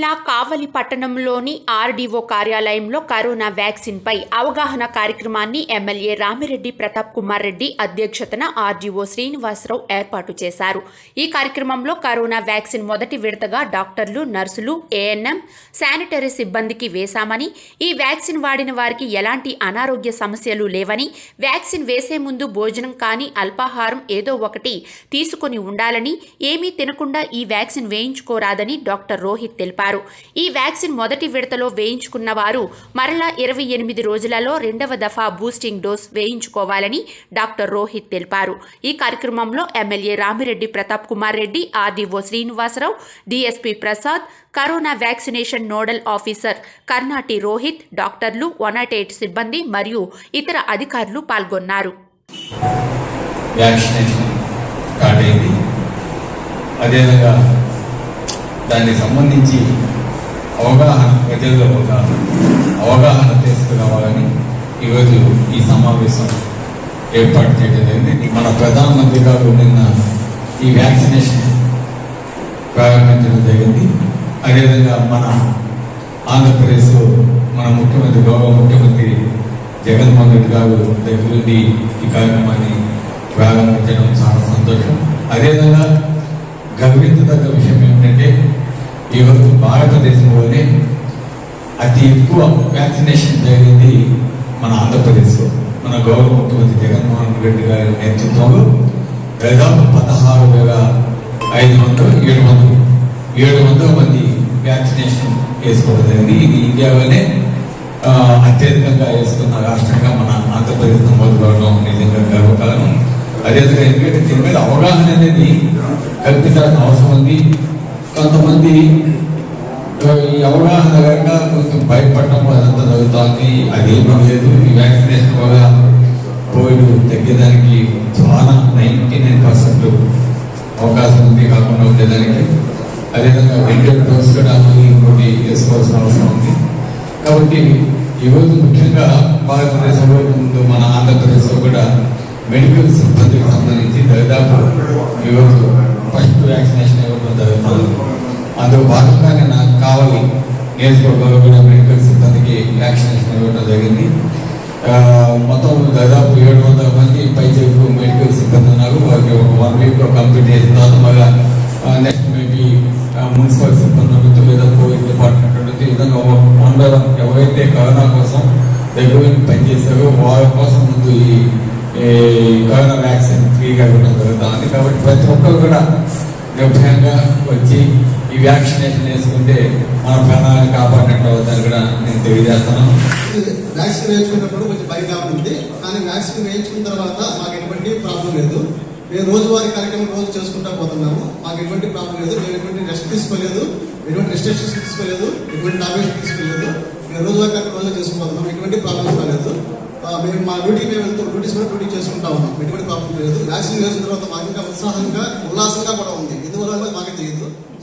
జిల్లా కావలి పట్టణంలోని ఆర్డీఓ కార్యాలయంలో కరోనా వ్యాక్సిన్ పై అవగాహన కార్యక్రమాన్ని ఎమ్మెల్యే రామిరెడ్డి ప్రతాప్ కుమార్ రెడ్డి అధ్యక్షతన ఆర్డీఓ శ్రీనివాసరావు ఏర్పాటు చేశారు ఈ కార్యక్రమంలో కరోనా వ్యాక్సిన్ మొదటి విడతగా డాక్టర్లు నర్సులు ఏఎన్ఎం శానిటరీ సిబ్బందికి వేశామని ఈ వ్యాక్సిన్ వాడిన వారికి ఎలాంటి అనారోగ్య సమస్యలు లేవని వ్యాక్సిన్ వేసే ముందు భోజనం కానీ అల్పాహారం ఏదో ఒకటి తీసుకొని ఉండాలని ఏమీ తినకుండా ఈ వ్యాక్సిన్ వేయించుకోరాదని డాక్టర్ రోహిత్ తెలిపారు ఈ వ్యాక్సిన్ మొదటి విడతలో వేయించుకున్న వారు మరలా ఇరవై ఎనిమిది రోజులలో రెండవ దఫా బూస్టింగ్ డోస్ వేయించుకోవాలని డాక్టర్ రోహిత్ తెలిపారు ఈ కార్యక్రమంలో MLA Ramireddy Pratap Kumar Reddy RDO Srinivasarao DSP Prasad corona vaccination nodal officer Karnati Rohit డాక్టర్లు వన్ సిబ్బంది మరియు ఇతర అధికారులు పాల్గొన్నారు వ్యాక్సినేషన్ స్టార్ట్ అయింది అదేవిధంగా దానికి సంబంధించి అవగాహన ప్రజల్లో ఒక అవగాహన తీసుకురావాలని ఈరోజు ఈ సమావేశం ఏర్పాటు చేయడం జరిగింది మన ప్రధానమంత్రి గారు నిన్న ఈ వ్యాక్సినేషన్ ప్రారంభించడం జరిగింది అదేవిధంగా మన ఆంధ్రప్రదేశ్ మన ముఖ్యమంత్రి గౌరవ ముఖ్యమంత్రి జగన్మోహన్ రెడ్డి గారు దగ్గరుండి ఈ కార్యక్రమాన్ని ప్రారంభించడం చాలా సంతోషం అదేవిధంగా గర్వించదగ్గ విషయం ఏమిటంటే ఈరోజు భారతదేశంలోనే అతి ఎక్కువ వ్యాక్సినేషన్ జరిగింది మన ఆంధ్రప్రదేశ్లో మన గౌరవ ముఖ్యమంత్రి జగన్మోహన్ రెడ్డి గారి నేతృత్వంలో దాదాపు పదహారు వేల ఐదు వందలు ఏడు వందలు ఏడు వందల మంది వ్యాక్సినేషన్ వేసుకోవడం జరిగింది ఇది ఇండియాలోనే ఆ, అత్యధికంగా వేసుకున్న రాష్ట్రంగా మన ఆంధ్రప్రదేశ్ నమోదు కావడం నిజంగా గర్వకారణం అదేవిధంగా ఎందుకంటే దీని మీద అవగాహన అనేది కల్పించాల్సిన అవసరం ఉంది కొంతమంది ఆ, ఈ అవగాహన లేక కొంచెం భయపడటం అదంతా జరుగుతుంది అదేమీ లేదు ఈ వ్యాక్సినేషన్ వల్ల కోవిడ్ తగ్గేదానికి చాలా నైంటీ నైన్ పర్సెంట్ అవకాశం ఉంది కాకుండా ఉండేదానికి అదేవిధంగా రెండో డోస్ కూడా మళ్ళీ ఇంకోటి వేసుకోవాల్సిన అవసరం ఉంది కాబట్టి ఈరోజు ముఖ్యంగా భారతదేశంలో ముందు మన ఆంధ్రప్రదేశ్లో కూడా మెడికల్ సిబ్బందికి సంబంధించి దాదాపు ఈరోజు ఫస్ట్ వ్యాక్సినేషన్ ఇవ్వడం జరుగుతుంది అందులో భాగంగానే నాకు కావాలి నియోజకవర్గంలో కూడా మెడికల్ సిబ్బందికి వ్యాక్సినేషన్ ఇవ్వడం జరిగింది ఆ, మొత్తం దాదాపు ఏడు వందల మంది పైచేపు మెడికల్ సిబ్బంది ఉన్నారు వారికి ఒక వన్ వీక్ కంప్లీట్ చేసిన తర్వాత మళ్ళీ నెక్స్ట్ మేబీ మున్సిపల్ సిబ్బంది ఉండొచ్చు లేదా పోలీస్ డిపార్ట్మెంట్ ఉండొచ్చు ఈ విధంగా ఉండడం ఎవరైతే కరోనా కోసం దగ్గర నుండి పనిచేశారో వాళ్ళ కోసం ముందు ఈ ఈ కరోనా వ్యాక్సిన్ ఫ్రీగా ఇవ్వడం జరుగుతుంది కాబట్టి ప్రతి ఒక్కరు కూడా నిర్భయంగా వచ్చి ఈ వ్యాక్సినేషన్ వేసుకుంటే మన ప్రాణాలను కాపాడినట్టు అవుతుందని కూడా నేను తెలియజేస్తున్నాను వ్యాక్సిన్ వేయించుకున్నప్పుడు కొంచెం భయంగా ఉంటుంది కానీ వ్యాక్సిన్ వేయించుకున్న తర్వాత మాకు ఎటువంటి ప్రాబ్లం లేదు మేము రోజువారీ కార్యక్రమం రోజు చేసుకుంటా పోతున్నాము మాకు ఎటువంటి ప్రాబ్లం లేదు మేము ఎటువంటి రెస్ట్ తీసుకోలేదు ఎటువంటి రెస్ట్రిక్షన్స్ తీసుకోలేదు ఎటువంటి టాబ్లెట్స్ తీసుకోలేదు మేము రోజువారీ కార్యక్రమం రోజు చేసుకుపోతున్నాం ఎటువంటి ప్రాబ్లమ్స్ కాలేదు ఆ, మేము మా డ్యూటీ మేము వెళ్తాం డ్యూటీస్ కూడా డ్యూటీ చేసుకుంటా ఉన్నాం ఎటువంటి ప్రాబ్లం లేదు వ్యాక్సిన్ వేసిన తర్వాత మాకు ఇంకా ఉత్సాహంగా ఉల్లాసంగా కూడా ఉంది ఎందువల్ల మాకే తెలియదు